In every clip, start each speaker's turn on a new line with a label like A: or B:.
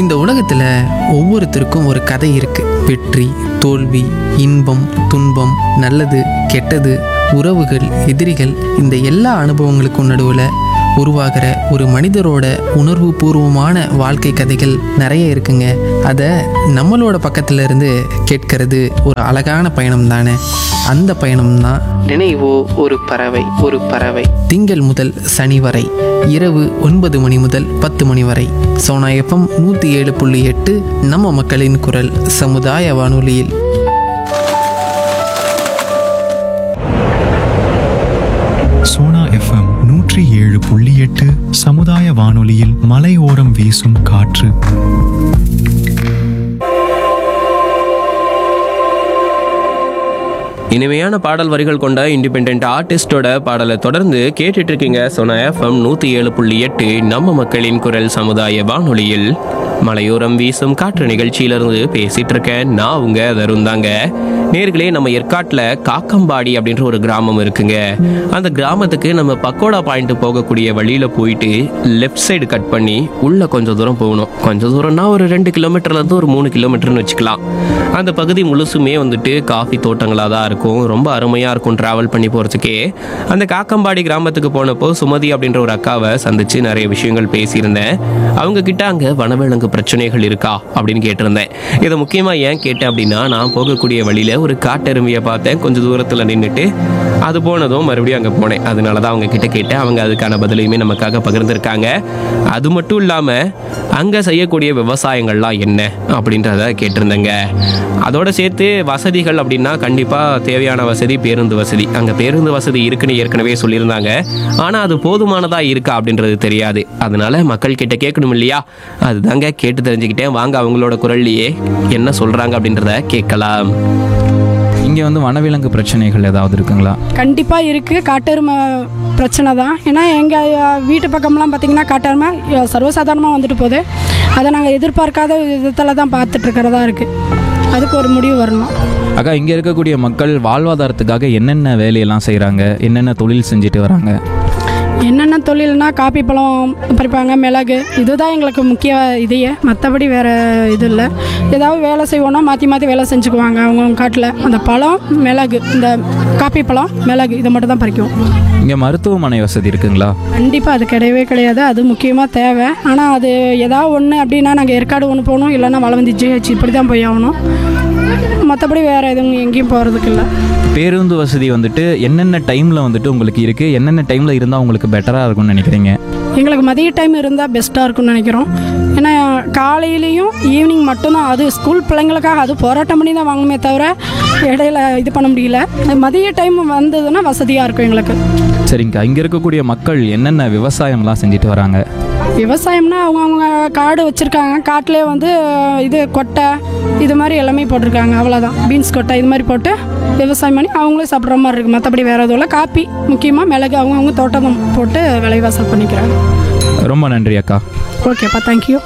A: இந்த உலகத்துல ஒவ்வொருத்தருக்கும் ஒரு கதை இருக்கு வெற்றி தோல்வி இன்பம் துன்பம் நல்லது கெட்டது உறவுகள் எதிரிகள் இந்த எல்லா அனுபவங்களுக்கும் நடுவில் உருவாகிற ஒரு மனிதரோட உணர்வு பூர்வமான வாழ்க்கை கதைகள் நிறைய இருக்குங்க அதை நம்மளோட பக்கத்துல இருந்து கேட்கறது ஒரு அழகான பயணம் தானே அந்த பயணம் தான் நினைவோ ஒரு பறவை ஒரு பறவை திங்கள் முதல் சனி வரை இரவு ஒன்பது மணி முதல் பத்து மணி வரை சோனா எஃப்எம் நூற்றி ஏழு புள்ளி எட்டு நம்ம மக்களின் குரல் சமுதாய வானொலியில்
B: சோனா எஃப்எம் நூற்றி ஏழு புள்ளி எட்டு சமுதாய வானொலியில் மலையோரம் வீசும் காற்று
C: இனிமையான பாடல் வரிகள் கொண்ட இண்டிபெண்ட் ஆர்டிஸ்டோட பாடலை தொடர்ந்து கேட்டுட்டு இருக்கீங்க சொன்ன எஃப்எம் நூற்றி ஏழு புள்ளி எட்டு நம்ம மக்களின் குரல் சமுதாய வானொலியில் மலையோரம் வீசும் காற்று நிகழ்ச்சியிலிருந்து பேசிட்டு இருக்கேன் நான் உங்க தருண் தாங்க நேர்களே நம்ம ஏற்காட்டில் காக்கம்பாடி அப்படின்ற ஒரு கிராமம் இருக்குங்க அந்த கிராமத்துக்கு நம்ம பக்கோடா பாயிண்ட் போகக்கூடிய வழியில போயிட்டு லெஃப்ட் சைடு கட் பண்ணி உள்ள கொஞ்சம் தூரம் போகணும் கொஞ்சம் தூரம்னா ஒரு ரெண்டு கிலோமீட்டர்ல இருந்து ஒரு மூணு கிலோமீட்டர்னு வச்சுக்கலாம் அந்த பகுதி முழுசுமே வந்துட்டு காஃபி தோட்டங்களாக தான் இருக்கும் ரொம்ப அருமையாக இருக்கும் ட்ராவல் பண்ணி போகிறதுக்கே அந்த காக்கம்பாடி கிராமத்துக்கு போனப்போ சுமதி அப்படின்ற ஒரு அக்காவை சந்திச்சு நிறைய விஷயங்கள் பேசியிருந்தேன் அவங்க கிட்ட அங்கே வனவிலங்கு பிரச்சனைகள் இருக்கா அப்படின்னு கேட்டிருந்தேன் இதை முக்கியமாக ஏன் கேட்டேன் அப்படின்னா நான் போகக்கூடிய வழியில் ஒரு காட்டெருமையை பார்த்தேன் கொஞ்சம் தூரத்தில் நின்றுட்டு அது போனதும் மறுபடியும் அங்கே போனேன் அதனால தான் அவங்க கிட்ட கேட்டேன் அவங்க அதுக்கான பதிலையுமே நமக்காக பகிர்ந்திருக்காங்க அது மட்டும் இல்லாமல் அங்கே செய்யக்கூடிய விவசாயங்கள்லாம் என்ன அப்படின்றத கேட்டிருந்தேங்க அதோட சேர்த்து வசதிகள் அப்படின்னா கண்டிப்பாக தேவையான வசதி பேருந்து வசதி அங்கே பேருந்து வசதி இருக்குன்னு ஏற்கனவே சொல்லியிருந்தாங்க ஆனால் அது போதுமானதாக இருக்கா அப்படின்றது தெரியாது அதனால மக்கள் கிட்ட கேட்கணும் இல்லையா அதுதாங்க கேட்டு தெரிஞ்சுக்கிட்டேன் வாங்க அவங்களோட குரல்லையே என்ன சொல்கிறாங்க அப்படின்றத கேட்கலாம்
D: இங்கே வந்து வனவிலங்கு பிரச்சனைகள் ஏதாவது இருக்குங்களா
E: கண்டிப்பாக இருக்குது காட்டெருமை பிரச்சனை தான் ஏன்னா எங்கள் வீட்டு பக்கம்லாம் பார்த்திங்கன்னா காட்டெருமை அஹ், சர்வசாதாரணமாக வந்துட்டு போகுது அதை நாங்கள் எதிர்பார்க்காத விதத்தில் தான் பார்த்துட்டு இருக்கிறதா இருக்குது அதுக்கு ஒரு முடிவு வரணும்
D: அக்கா இங்கே இருக்கக்கூடிய மக்கள் வாழ்வாதாரத்துக்காக என்னென்ன வேலையெல்லாம் செய்கிறாங்க என்னென்ன தொழில் செஞ்சுட்டு வராங்க
E: என்னென்ன தொழில்னா காப்பி பழம் பறிப்பாங்க மிளகு இதுதான் எங்களுக்கு முக்கிய இதையே மற்றபடி வேறு இது இல்லை ஏதாவது வேலை செய்வோன்னா மாற்றி மாற்றி வேலை செஞ்சுக்குவாங்க அவங்க காட்டில் அந்த பழம் மிளகு இந்த காப்பி பழம் மிளகு இதை மட்டும் தான் பறிக்கும்
D: இங்கே மருத்துவமனை வசதி இருக்குங்களா
E: கண்டிப்பாக அது கிடையவே கிடையாது அது முக்கியமாக தேவை ஆனால் அது ஏதாவது ஒன்று அப்படின்னா நாங்கள் ஏற்காடு ஒன்று போகணும் இல்லைன்னா வளவந்தி ஜிஹெச் இப்படி தான் போய் ஆகணும் மற்றபடி வேறு எதுவும் எங்கேயும் போகிறதுக்கு இல்லை
D: பேருந்து வசதி வந்துட்டு என்னென்ன டைமில் வந்துட்டு உங்களுக்கு இருக்குது என்னென்ன டைமில் இருந்தால் உங்களுக்கு பெட்டராக இருக்கும்னு நினைக்கிறீங்க
E: எங்களுக்கு மதிய டைம் இருந்தால் பெஸ்ட்டாக இருக்கும்னு நினைக்கிறோம் ஏன்னா காலையிலையும் ஈவினிங் மட்டும்தான் அது ஸ்கூல் பிள்ளைங்களுக்காக அது போராட்டம் பண்ணி தான் வாங்கணுமே தவிர இடையில இது பண்ண முடியல மதிய டைம் வந்ததுன்னா வசதியாக இருக்கும் எங்களுக்கு
D: சரிங்கக்கா இங்கே இருக்கக்கூடிய மக்கள் என்னென்ன விவசாயம்லாம் செஞ்சுட்டு வராங்க
E: விவசாயம்னா அவங்க அவங்க காடு வச்சுருக்காங்க காட்டிலே வந்து இது கொட்டை இது மாதிரி எல்லாமே போட்டிருக்காங்க அவ்வளோதான் பீன்ஸ் கொட்டை இது மாதிரி போட்டு விவசாயம் பண்ணி அவங்களே சாப்பிட்ற மாதிரி இருக்குது மற்றபடி வேறு எதுவும் இல்லை காப்பி முக்கியமாக மிளகு அவங்கவுங்க தோட்டம் போட்டு விலைவாசல் பண்ணிக்கிறாங்க
D: ரொம்ப நன்றி அக்கா
E: ஓகேப்பா தேங்க்யூ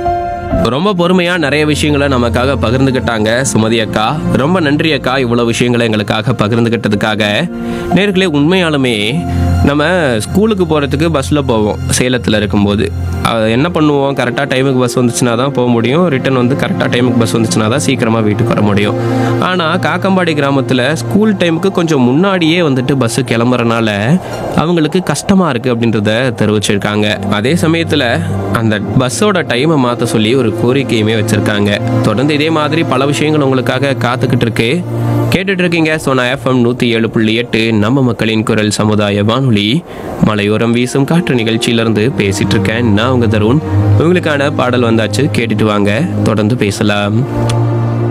C: ரொம்ப பொறுமையா நிறைய விஷயங்களை நமக்காக பகிர்ந்துக்கிட்டாங்க சுமதி அக்கா ரொம்ப நன்றி அக்கா இவ்வளவு விஷயங்களை எங்களுக்காக பகிர்ந்துக்கிட்டதுக்காக நேர்களே உண்மையாலுமே நம்ம ஸ்கூலுக்கு போகிறதுக்கு பஸ்ஸில் போவோம் சேலத்தில் இருக்கும்போது அது என்ன பண்ணுவோம் கரெக்டாக டைமுக்கு பஸ் வந்துச்சுன்னா தான் போக முடியும் ரிட்டர்ன் வந்து கரெக்டாக டைமுக்கு பஸ் வந்துச்சுன்னா தான் சீக்கிரமாக வீட்டுக்கு வர முடியும் ஆனால் காக்கம்பாடி கிராமத்தில் ஸ்கூல் டைமுக்கு கொஞ்சம் முன்னாடியே வந்துட்டு பஸ்ஸு கிளம்புறனால அவங்களுக்கு கஷ்டமாக இருக்குது அப்படின்றத தெரிவிச்சிருக்காங்க அதே சமயத்தில் அந்த பஸ்ஸோட டைமை மாற்ற சொல்லி ஒரு கோரிக்கையுமே வச்சுருக்காங்க தொடர்ந்து இதே மாதிரி பல விஷயங்கள் உங்களுக்காக காத்துக்கிட்டு இருக்கு கேட்டுட்டு இருக்கீங்க சோனா எஃப்எம் நூற்றி ஏழு புள்ளி எட்டு நம்ம மக்களின் குரல் சமுதாய வானொலி மலையோரம் வீசும் காற்று நிகழ்ச்சியிலிருந்து பேசிட்டு இருக்கேன் நான் உங்க தருண் உங்களுக்கான பாடல் வந்தாச்சு கேட்டுட்டு வாங்க தொடர்ந்து பேசலாம்